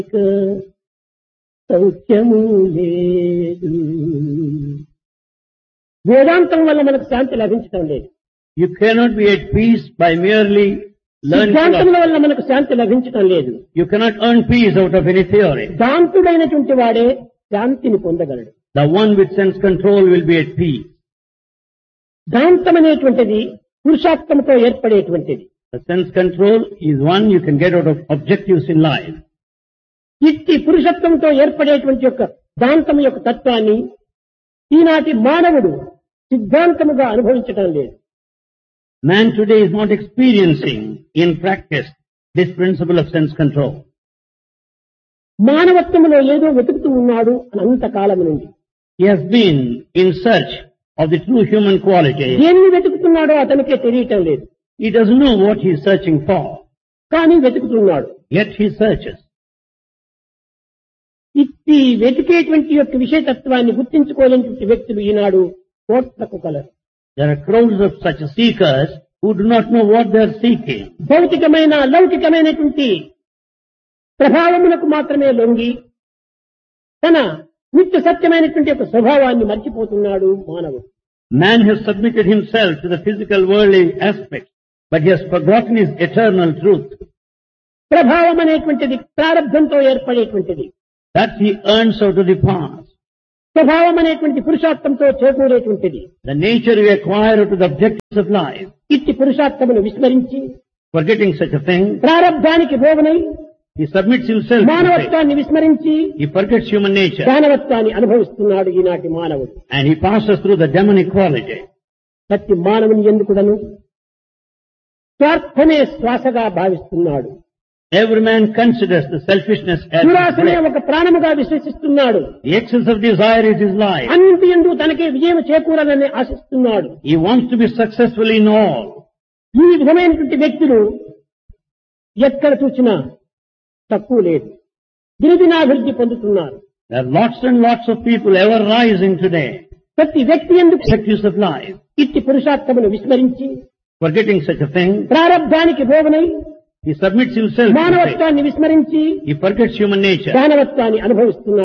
సౌఖ్యము లేదు వేదాంతం వల్ల మనకు శాంతి లభించడం లేదు You cannot be at peace by merely learning. సిద్ధాంతముల philosophy. వల్ల మనకు శాంతి లభించడం లేదు You cannot earn peace out of any theory. శాంతుడైనటువంటి వాడే శాంతిని పొందగలడు The one with sense control will be at peace. దాంతం అనేటువంటిది పురుషార్థంతో ఏర్పడేటువంటిది The sense control is one you can get out of objectives in life. ఇట్టి పురుషత్వంతో ఏర్పడేటువంటి యొక్క దాంతం యొక్క తత్వాన్ని ఈనాటి మానవుడు సిద్ధాంతముగా అనుభవించటం లేదు Man today is not experiencing in practice this principle of sense control. మానవత్వంలో ఏదో వెతుకుతూ ఉన్నాడు అని అంతకాలం నుండి He has been in search of the true human quality. దేన్ని వెతుకుతున్నాడో అతనికే తెలియటం లేదు He doesn't know what he is searching for, కానీ వెతుకుతున్నాడు yet he searches. ఇట్టి వెతికేటువంటి యొక్క విషయతత్వాన్ని గుర్తించుకోలేనటువంటి వ్యక్తులు ఈనాడు కోట్లకు కలరు There are crowds of such seekers who do not know what they are seeking. భౌతికమైన లౌకికమైనటువంటి ప్రభావములకు మాత్రమే లొంగి తన నిత్య సత్యమైనటువంటి యొక్క స్వభావాన్ని మర్చిపోతున్నాడు మానవుడు Man has submitted himself to the physical worldly aspect, but he has forgotten his eternal truth. ప్రభావం అనేటువంటిది ప్రారంభంతో ఏర్పడేటువంటిది That he earns out of the past. స్వభావం అనేటువంటి పురుషార్థంతో చేకూరేటువంటిది The nature we acquire out of the objectives of life. ఇట్టి పురుషార్థమును విస్మరించి Forgetting such a thing, ప్రారంధానికి భోగనై he submits himself to it. మానవత్వాన్ని విస్మరించి He forgets human nature దానవత్వాన్ని అనుభవిస్తున్నాడు ఈనాటి మానవుడు and he passes through the demonic quality. ప్రతి మానవుని ఎందుకుడను స్వార్థమే శ్వాసగా భావిస్తున్నాడు Every man considers the selfishness as his దురాశనే breath. ఒక ప్రాణముగా విశ్వసిస్తున్నాడు The excess of desire is his life. అన్నింటి ఎందు తనకే విజయం చేకూరాలని ఆశిస్తున్నాడు He wants to be successful in all. ఈ విధమైనటువంటి వ్యక్తులు ఎక్కడ చూసినా తక్కువ లేదు దినదినాభివృద్ధి పొందుతున్నారు There are lots and lots of people ever rising today. ప్రతి వ్యక్తి ఎందుకు Objectives of life. ఇట్టి పురుషార్థమును విస్మరించి Forgetting such a thing, ప్రారంధానికి భోగనై he submits himself to it. మానవత్వాన్ని విస్మరించి He forgets human nature. దానవత్వాన్ని అనుభవిస్తున్నాడు